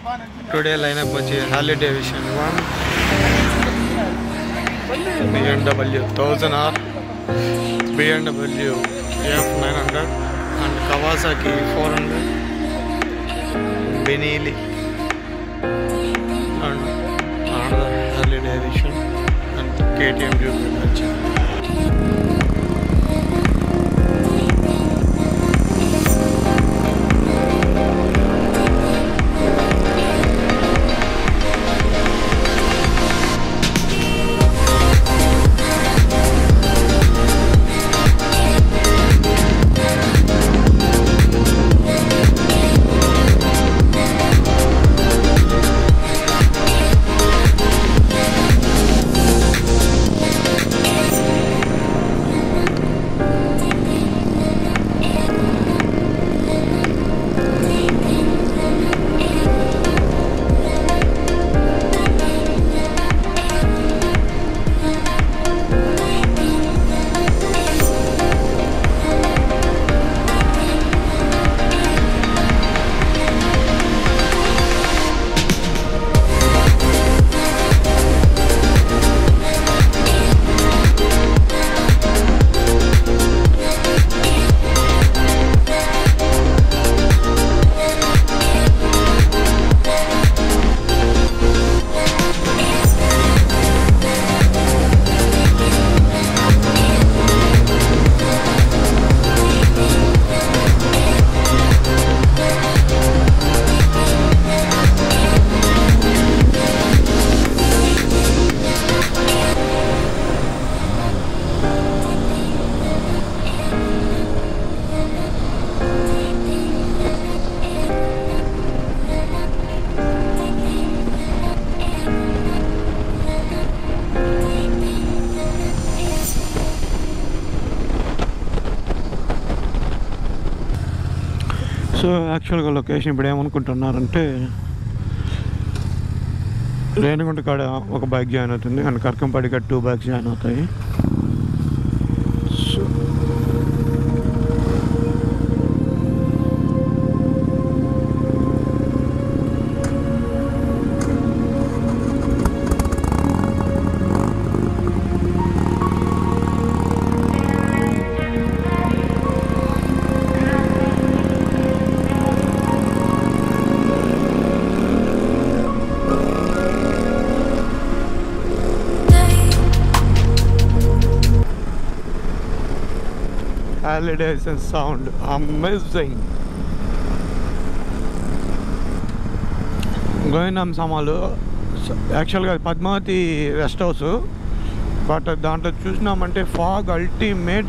Today lineup వచ్చి Harley Davidson one BMW thousand R BMW F nine hundred and Kawasaki four hundred Benelli and another Harley Davidson and KTM Jupiter వచ్చింది so యాక్చువల్గా location ఇప్పుడు ఏమనుకుంటున్నారంటే రేణిగుంట కాడ ఒక bike join అవుతుంది and Karkambadi కాడ two bikes join అవుతాయి so holidays and sound amazing గోవిందం సమాలు యాక్చువల్గా పద్మావతి రెస్ట్ హౌస్ బట్ దాంట్లో చూసినామంటే ఫాగ్ అల్టిమేట్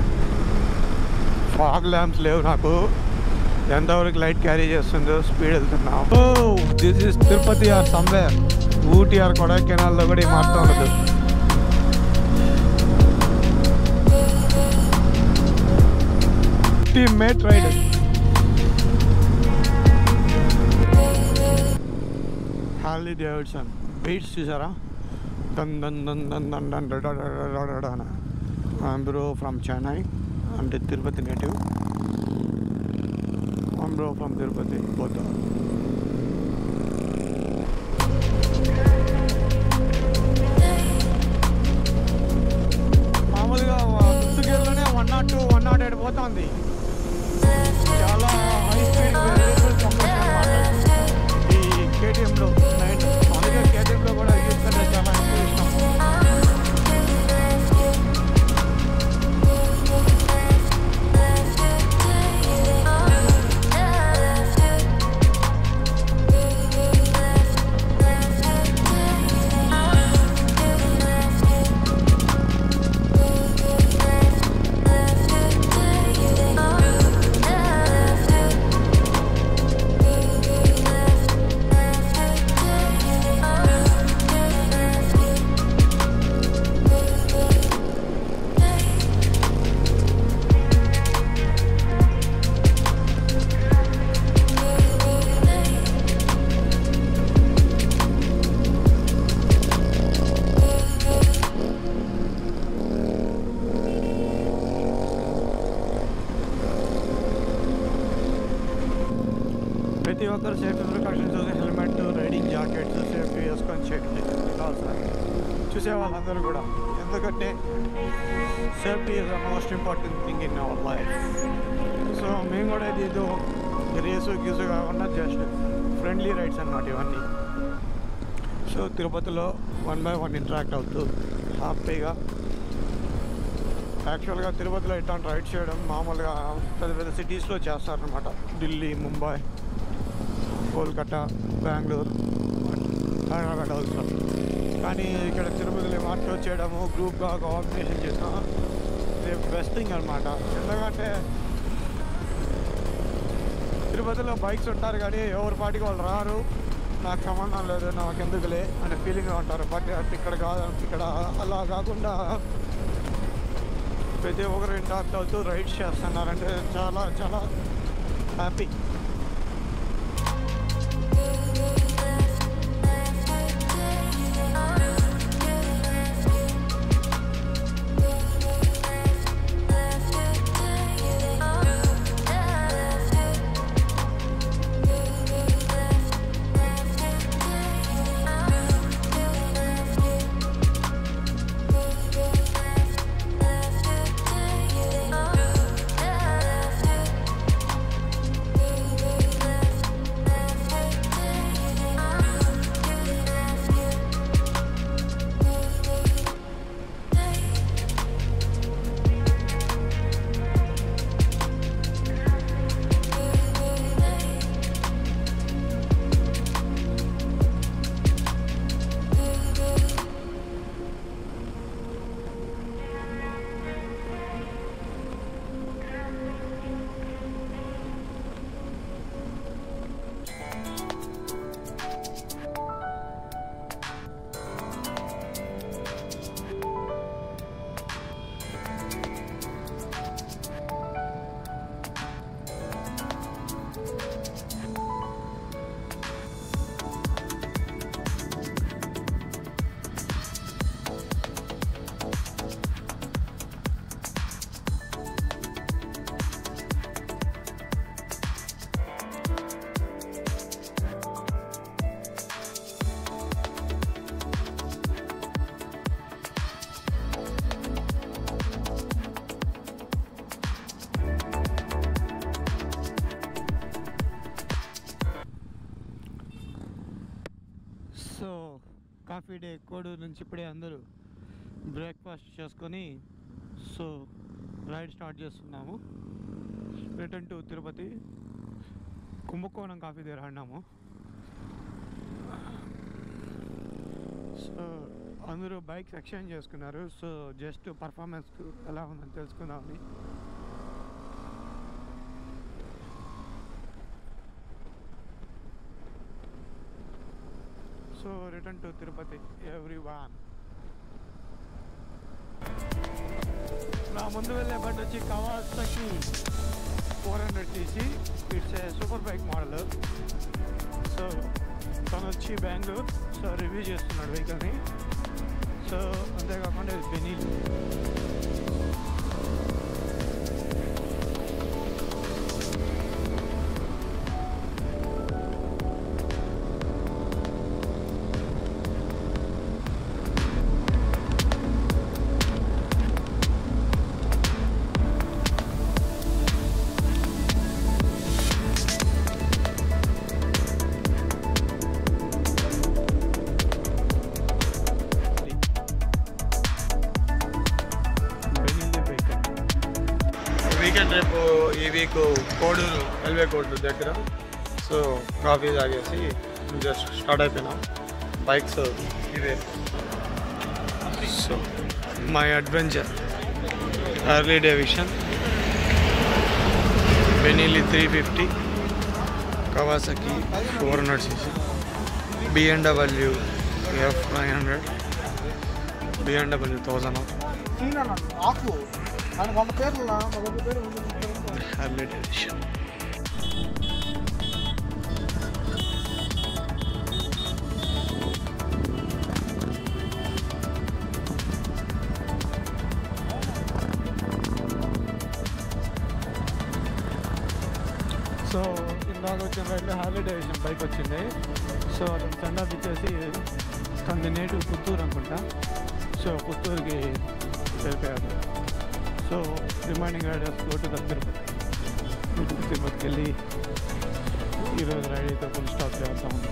ఫాగ్ ల్యాంప్స్ లేవు నాకు ఎంతవరకు లైట్ క్యారీ చేస్తుందో స్పీడ్ వెళ్తున్నా ఓ this is Tirupati or somewhere Ooty or కొడైకెనాల్లో కూడా ఈ మారుతూ ఉండదు ultimate rider. Harley Davidson beats చూసారా దన్ దన్ దన్ దన్ దన్ దన్ డన్ బ్రో ఫ్రమ్ చెన్నై అంటే తిరుపతి నేటివ్ బ్రో ఫ్రమ్ తిరుపతి పోతా మామూలుగా ఫిఫ్త్ గేర్లోనే one not two one not eight పోతుంది చాలా హై స్పీడ్ ఈ కేటీఎంలో నైన్ అందుకే కేటీఎంలో కూడా యూజ్ కంటే చాలా ఎక్కువ ఇష్టం ప్రతి ఒక్కరు safety precautions helmet riding jackets safety వేసుకొని చేయడం కావాలి చూసే వాళ్ళందరూ కూడా ఎందుకంటే safety is the most important thing in our life so మేము కూడా ఇది ఏదో రేసు గీసు కాకుండా జస్ట్ ఫ్రెండ్లీ రైడ్స్ అన్నమాట ఇవన్నీ సో తిరుపతిలో వన్ బై వన్ ఇంటరాక్ట్ అవుతూ హ్యాపీగా యాక్చువల్గా తిరుపతిలో ఇట్లాంటి రైడ్ చేయడం మామూలుగా పెద్ద పెద్ద సిటీస్లో చేస్తారనమాట ఢిల్లీ ముంబై కోల్కతా బెంగళూరు హైదరాబాద్ ఆల్సో కానీ ఇక్కడ తిరుపతిలో మార్కెట్ చేయడము గ్రూప్గా కోఆర్డినేషన్ చేస్తాం ఇది బెస్ట్ థింగ్ అనమాట ఎందుకంటే తిరుపతిలో బైక్స్ ఉంటారు కానీ ఎవరి పాటికి వాళ్ళు రారు నాకు సంబంధం లేదు నాకు ఎందుకులే అనే ఫీలింగ్ ఉంటారు బట్ ఇక్కడ కాదు ఇక్కడ అలా కాకుండా ప్రతి ఒక్కరు ఇంటాక్ట్ అవుతూ రైడ్స్ చేస్తున్నారంటే చాలా చాలా happy so coffee day Koduru నుంచి ఇప్పుడే అందరూ బ్రేక్ఫాస్ట్ చేసుకొని సో రైడ్ స్టార్ట్ చేస్తున్నాము return to Tirupati Kumbakonam coffee దగ్గర ఆడినాము సో అందరూ బైక్స్ ఎక్స్చేంజ్ చేసుకున్నారు సో జస్ట్ పర్ఫార్మెన్స్ ఎలా ఉందని తెలుసుకుందామని so return to Tirupati every one నా ముందు వెళ్ళే బండి వచ్చి Kawasaki four hundred CC it's a super bike model so తను వచ్చి బెంగళూరు సో రివ్యూ చేస్తున్నాడు వెహికల్ని సో అంతేకాకుండా ఇది బెనీల్ బెనీల్ వెహికల్ వీకెండ్ రేపు ఈ వీక్ కోడూరు రైల్వే కోడూరు దగ్గర సో కాఫీ తాగేసి జస్ట్ స్టార్ట్ అయిపోయినాం బైక్స్ ఇవే so my adventure Harley Davidson Benelli three fifty Kawasaki four hundred CC BMW F nine hundred BMW thousand ఆకు ఆయన వంద పేర్లు వంద పేరు ఎర్లీ డేవిషన్ సో ఇందాక వచ్చిన రైలు హాలిడే వేసిన బైక్ వచ్చింది సో అతను సెండ్ ఆఫ్ ఇచ్చేసి తనది నేటివ్ పుత్తూరు అనుకుంటా సో పుత్తూరుకి వెళ్ళిపోయాడు so remaining riders go to the Tirupati తిరుపతికి వెళ్ళి ఈరోజు రైడ్ అయితే ఫుల్ స్టాప్ చేద్దాం